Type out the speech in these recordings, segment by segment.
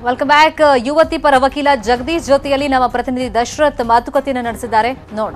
Welcome back ಯುವತಿ ಪರ ವಕೀಲ ಜಗದೀಶ್ ಜೊತೆಯಲ್ಲಿ ನಮ್ಮ ಪ್ರತಿನಿಧಿ ದಶರಥ್ ಮಾತುಕತೆಯನ್ನು ನಡೆಸಿದ್ದಾರೆ ನೋಡೋಣ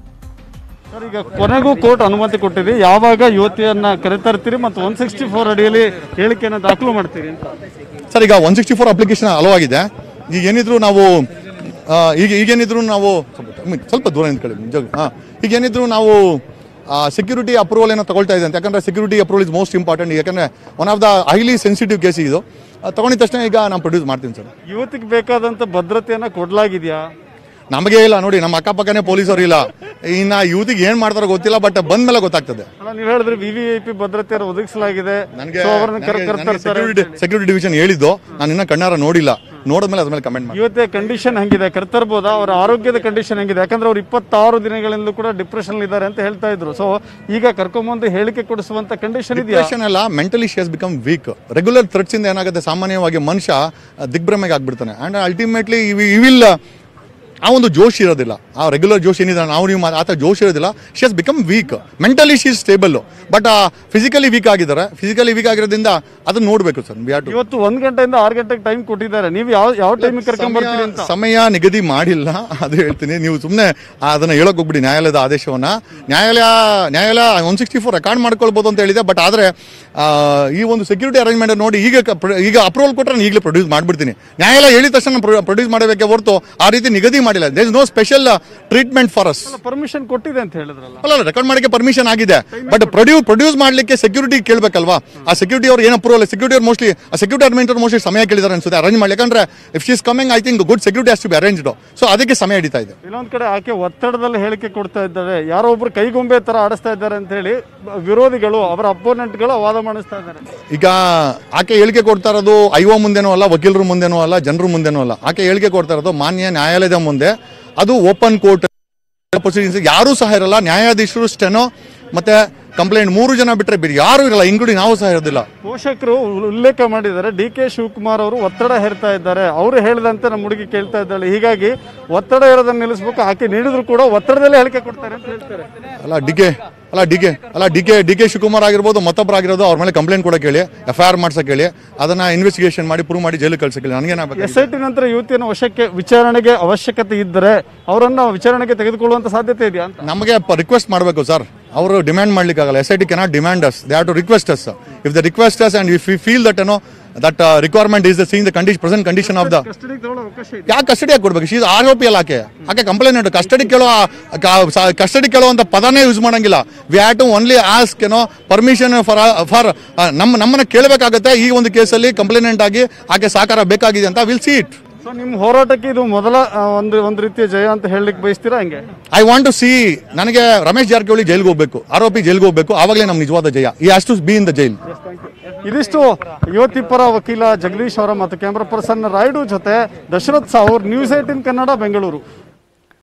ಸರ್ ಈಗ ಕೊನೆಗೂ ಕೋರ್ಟ್ ಅನುಮತಿ ಕೊಟ್ಟಿದೆ ಯಾವಾಗ ಯುವತಿಯನ್ನ ಕರೆತರ್ತೀರಿ ಮತ್ತು ಒನ್ ಸಿಕ್ಸ್ಟಿ ಫೋರ್ ಅಡಿಯಲ್ಲಿ ಹೇಳಿಕೆಯನ್ನು ದಾಖಲು ಮಾಡ್ತೀರಿ ಅಂತ ಸರ್ ಈಗ one sixty four application allow ಆಗಿದೆ ಈಗ ಏನಿದ್ರು ನಾವು ಆ, ಈಗ ಈಗೇನಿದ್ರು ನಾವು ಸ್ವಲ್ಪ- ಸ್ವಲ್ಪ ದೂರ ನಿಂತ್ಕೊಳ್ಳಿ ನಿಜವಾಗ್ಲೂ. ಹಾ ಈಗ ಏನಿದ್ರು ನಾವು ಸೆಕ್ಯೂರಿಟಿ ಅಪ್ರೂವಲ್ ಏನೋ ತಗೊಳ್ತಾ ಇದೆ ಅಂತ ಯಾಕಂದ್ರೆ security approval is most important ಯಾಕಂದ್ರೆ one of the highly sensitive case ಇದು ಅದು ತಗೊಂಡಿದ ತಕ್ಷಣ ಈಗ ನಾನು ಪ್ರೊಡ್ಯೂಸ್ ಮಾಡ್ತೀನಿ ಸರ್ ಯುವತಿಗೆ ಬೇಕಾದಂತ ಭದ್ರತೆಯನ್ನ ಕೊಡ್ಲಾಗಿದ್ಯಾ ನಮಗೆ ಇಲ್ಲ ನೋಡಿ ನಮ್ಮ ಅಕ್ಕಪಕ್ಕನೇ ಪೊಲೀಸರು ಇಲ್ಲ ಇನ್ನ ಯೂತಿಗೆ ಏನ್ ಮಾಡ್ತಾರೋ ಗೊತ್ತಿಲ್ಲ ಬಟ್ ಬಂದ ಮೇಲೆ ಗೊತ್ತಾಗ್ತದೆ ಅಲ್ಲ ನೀವು ಹೇಳಿದ್ರೆ ವಿ ವಿ ಐ ಪಿ ಭದ್ರತೆಯನ್ನು ಒದಗಿಸಲಾಗಿದೆ ನನಗೆ So ಅವರನ್ನ ಕರೆ- ಕರೆತರ್ತಾರೆ ಸೆಕ್ಯೂರಿಟಿ ಸೆಕ್ಯೂರಿಟಿ ಡಿವಿಷನ್ ಹೇಳಿದ್ದು ನಾನು ಇನ್ನ ಕಣ್ಣಾರ ನೋಡಿಲ್ಲ ನೋಡಿದ್ಮೇಲೆ ಅದ್ರ ಮೇಲೆ ಕಮೆಂಟ್ ಮಾಡಿ ಯುವತಿಯ ಕಂಡೀಷನ್ ಹೆಂಗಿದೆ ಕರ್ತರ್ಬೋದಾ ಅವರ ಆರೋಗ್ಯದ ಕಂಡೀಷನ್ ಹೆಂಗಿದೆ ಯಾಕಂದ್ರೆ ಅವ್ರು ಇಪ್ಪತ್ತಾರು ದಿನಗಳಿಂದ ಕೂಡ ಡಿಪ್ರೆಷನ್ ಇದ್ದಾರೆ ಅಂತ ಹೇಳ್ತಾ ಇದ್ರು ಸೊ ಈಗ ಕರ್ಕೊಂಬಂದು ಹೇಳಿಕೆ ಕೊಡಿಸುವಂತ ಕಂಡೀಷನ್ ಇದೆಯಾ ಡಿಪ್ರೆಷನ್ ಎಲ್ಲ mentally she become weak regular threats ಇಂದ ಏನಾಗುತ್ತೆ ಸಾಮಾನ್ಯವಾಗಿ ಮನುಷ್ಯ ಆ, ದಿಗ್ಭ್ರಮೆಗೆ ಆಗ್ಬಿಡ್ತಾನೆ ಅಂಡ್ ಅಲ್ಟಿಮೇಟ್ಲಿ ಇವಿಲ್ ಆ ಒಂದು ಜೋಶ್ ಇರೋದಿಲ್ಲ ಆ ರೆಗ್ಯುಲರ್ ಜೋಶ್ ಏನಿದೆ ನಾವು ನೀವು ಮಾ- ಆತ ಜೋಶ್ ಇರೋದಿಲ್ಲ she has become weak mentally she stable but physically weak ಆಗಿದ್ದಾರೆ ಫಿಸಿಕಲಿ ವೀಕ್ ಆಗಿರೋದ್ರಿಂದ ಅದನ್ನ ನೋಡ್ಬೇಕು ಸರ್ ವಿ ಟು ಇವತ್ತು ಒಂದ್ ಗಂಟೆಯಿಂದ ಆರು ಗಂಟೆಗೆ ಟೈಮ್ ಕೊಟ್ಟಿದ್ದಾರೆ ನೀವು ಯಾವ ಯಾವ ಟೈಮಿಗೆ ಕರ್ಕೊಂಡ್ ಬರ್ತೀರಿ ಅಂತ ಸಮಯ ನಿಗದಿ ಮಾಡಿಲ್ಲ ಅದು ಹೇಳ್ತೀನಿ ನೀವು ಸುಮ್ಮನೆ ಅದನ್ನ ಹೇಳಕ್ ಹೋಗ್ಬಿಡಿ ನ್ಯಾಯಾಲಯದ ಆದೇಶವನ್ನ ನ್ಯಾಯಾಲಯ ನ್ಯಾಯಾಲಯ ಒನ್ ಸಿಕ್ಸ್ಟಿ ಫೋರ್ ರೆಕಾರ್ಡ್ ಮಾಡ್ಕೊಳ್ಬೋದು ಅಂತ ಹೇಳಿದೆ ಬಟ್ ಆದ್ರೆ ಆ, ಈ ಒಂದು ಸೆಕ್ಯೂರಿಟಿ ಅರೇಂಜ್ಮೆಂಟ್ ನೋಡಿ ಈಗ ಕ- ಪ್ರ- ಈಗ ಅಪ್ರೂವಲ್ ಕೊಟ್ಟರೆ ನಾನು ಈಗಲೇ ಪ್ರೊಡ್ಯೂಸ್ ಮಾಡ್ಬಿಡ್ತೀನಿ ನ್ಯಾಯಾಲಯ ಹೇಳಿದ ತಕ್ಷಣ ಪ್ರೊಡ್ಯೂಸ್ ಮಾಡಬೇಕೆ ಹೊರತು ಆ ರೀತಿ ನಿಗದಿ ಮಾಡಿಲ್ಲ there is no special treatment for us permission ಕೊಟ್ಟಿದೆ ಅಂತ ಹೇಳಿದ್ರಲ್ಲ ಅಲ್ಲ ರೆಕಾರ್ಡ್ ಮಾಡಕ್ಕೆ ಪರ್ಮಿಷನ್ ಆಗಿದೆ ಬಟ್ ಪ್ರೊಡ್ಯೂ ಪ್ರೊಡ್ಯೂಸ್ ಮಾಡ್ಲಿಕ್ಕೆ ಸೆಕ್ಯೂರಿಟಿ ಕೇಳಬೇಕಲ್ವಾ ಆ ಸೆಕ್ಯೂರಿಟಿ ಅವ್ರು ಏನು ಅಪ್ರೂವಲ್ ಸೆಕ್ಯೂರಿಟಿ ಅವ್ರು ಮೋಸ್ಟ್ಲಿ ಆ ಸೆಕ್ಯೂರಿಟಿ ಅರೇಂಜ್ಮೆಂಟ್ ಮೋಸ್ಟ್ಲಿ ಸಮಯ ಕೇಳಿದಾರೆ ಅನ್ಸುತ್ತೆ ಅರೇಂಜ್ ಮಾಡಿ ಯಾಕಂದ್ರೆ if she is coming I think good security has to be arranged so ಅದಕ್ಕೆ ಸಮಯ ಹಿಡಿತಾ ಇದೆ ಇನ್ನೊಂದ್ ಕಡೆ ಆಕೆ ಒತ್ತಡದಲ್ಲಿ ಹೇಳಿಕೆ ಕೊಡ್ತಾ ಇದ್ದಾರೆ ಯಾರೋ ಒಬ್ರು ಕೈಗೊಂಬೆ ತರ ಆಡಿಸ್ತಾ ಇದ್ದಾರೆ ಅಂತ ಹೇಳಿ ವಿರೋಧಿಗಳು ಅವರ ಅಪೋನೆಂಟ್ಗಳು ವಾದ ಮಾಡಿಸ್ತಾ ಇದ್ದಾರೆ ಈಗ ಆಕೆ ಹೇಳಿಕೆ ಕೊಡ್ತಾ ಇರೋದು ಐಒ ಮುಂದೆನೂ ಅಲ್ಲ ವಕೀಲರ ಮುಂದೆನೂ ಅಲ್ಲ ಜನರ ಮುಂದೆನೂ ಅಲ್ಲ ಆಕೆ ಹೇಳಿಕೆ ಕೊಡ್ತಾ ಇರೋದು ಮಾನ್ಯ ನ್ಯಾಯಾಲಯದ ಮುಂದೆ ಅದು ಓಪನ್ ಕೋರ್ಟ್ ಪ್ರೊಸೀಡಿಂಗ್ಸ್ ಯಾರೂ ಸಹ ಇರಲ್ಲ ನ್ಯಾಯಾಧೀಶರು ಸ್ಟೆನೋ ಮತ್ತೆ ಕಂಪ್ಲೇಂಟ್ ಮೂರು ಜನ ಬಿಟ್ಟರೆ ಬೇರೆ ಯಾರೂ ಇರಲ್ಲ ಇಂಕ್ಲೂಡಿಂಗ್ ನಾವು ಸಹ ಇರೋದಿಲ್ಲ ಪೋಷಕರು ಉಲ್ಲೇಖ ಮಾಡಿದ್ದಾರೆ ಡಿ ಕೆ ಶಿವಕುಮಾರ್ ಅವರು ಒತ್ತಡ ಹೇರ್ತಾ ಇದ್ದಾರೆ ಅವರು ಹೇಳಿದಂತೆ ನಮ್ಮ ಹುಡುಗಿ ಕೇಳ್ತಾ ಇದ್ದಾಳೆ ಹೀಗಾಗಿ ಒತ್ತಡ ಇರೋದನ್ನ ನಿಲ್ಲಿಸಬೇಕು ಆಕೆ ನೀಡಿದ್ರು ಕೂಡ ಒತ್ತಡದಲ್ಲೇ ಹೇಳಿಕೆ ಕೊಡ್ತಾರೆ ಅಂತ ಹೇಳ್ತಾರೆ ಅಲ್ಲ ಡಿ ಕೆ ಅಲ್ಲ ಡಿ ಕೆ ಅಲ್ಲ D K D K Shivakumar ಆಗಿರ್ಬೋದು ಮತ್ತೊಬ್ಬರಾಗಿರೋದು ಅವ್ರ ಮೇಲೆ ಕಂಪ್ಲೇಂಟ್ ಕೊಡಕ್ಕೆ ಹೇಳಿ ಎಫ್ ಐ ಆರ್ ಮಾಡ್ಸಕ್ಕೆ ಹೇಳಿ ಅದನ್ನ ಇನ್ವೆಸ್ಟಿಗೇಷನ್ ಮಾಡಿ ಪ್ರೂವ್ ಮಾಡಿ ಜೈಲಿಗೆ ಕಳ್ಸಕ್ಕೆ ಹೇಳಿ ನನಗೇನಾಗಬೇಕು ಎಸ್ ಐ ಟಿ ನಂತರ ಯುವತಿಯನ್ನು ವಶಕ್ಕೆ ವಿಚಾರಣೆಗೆ ಅವಶ್ಯಕತೆ ಇದ್ದರೆ ಅವರನ್ನ ವಿಚಾರಣೆಗೆ ತೆಗೆದುಕೊಳ್ಳುವಂತ ಸಾಧ್ಯತೆ ಇದೆಯಾ ಅಂತ ನಮಗೆ ರಿಕ್ವೆಸ್ಟ್ ಮಾಡಬೇಕು ಸರ್ ಅವರು ಡಿಮ್ಯಾಂಡ್ ಮಾಡ್ಲಿಕ್ಕಾಗಲ್ಲ S I T cannot demand us they have to request us if the request us and if you feel that ಏನೋ that requirement is the scene the condition present condition of the ಕಸ್ಟಡಿಗೆ ತಗೊಳ್ಳೋ ಅವಕಾಶ ಇದೆ ಯಾಕೆ custody ಯಾಕೆ ಕೊಡ್ಬೇಕು she's ಆರೋಪಿ ಅಲ್ಲ ಆಕೆ ಆಕೆ ಕಂಪ್ಲೇಂಟ್ ಕಸ್ಟಡಿ ಕೇಳೋ ಕಸ್ಟಡಿ ಕೇಳುವಂತ ಪದನೇ ಯೂಸ್ ಮಾಡಂಗಿಲ್ಲ we have to only ask ಏನೋ ಪರ್ಮಿಷನ್ ಫಾರ್ ಫಾರ್ ನಮ್ಮ ನಮ್ಮನ್ನ ಕೇಳಬೇಕಾಗುತ್ತೆ ಈ ಒಂದು ಕೇಸಲ್ಲಿ ಕಂಪ್ಲೇನೆಂಟ್ ಆಗಿ ಆಕೆ ಸಹಕಾರ ಬೇಕಾಗಿದೆ ಅಂತ ವಿಲ್ ಸಿ ಇಟ್ ಸೊ ನಿಮ್ಮ ಹೋರಾಟಕ್ಕೆ ಇದು ಮೊದಲ ಆ, ಒಂದು ಒಂದು ರೀತಿಯ ಜಯ ಅಂತ ಹೇಳಲಿಕ್ಕೆ ಬಯಸ್ತೀರಾ ಹಂಗೆ ಐ ವಾಂಟ್ ಟು ಸಿ ನನಗೆ ರಮೇಶ್ ಜಾರಕಿಹೊಳಿ ಜೈಲ್ಗೆ ಹೋಗ್ಬೇಕು ಆರೋಪಿ ಜೈಲ್ಗೆ ಹೋಗ್ಬೇಕು ಆವಾಗಲೇ ನಮ್ಮ ನಿಜವಾದ ಜಯ ಈ has to be in the jail ಇದಿಷ್ಟು ಯುವತಿ ಪರ ವಕೀಲ ಜಗದೀಶ್ ಅವರ ಮತ್ತು ಕ್ಯಾಮ್ರಾ ಪರ್ಸನ್ ರಾಯ್ಡು ಜೊತೆ ದಶರಥ್ ಸಾವೂರ್ ನ್ಯೂಸ್ ಏಟಿನ್ ಕನ್ನಡ ಬೆಂಗಳೂರು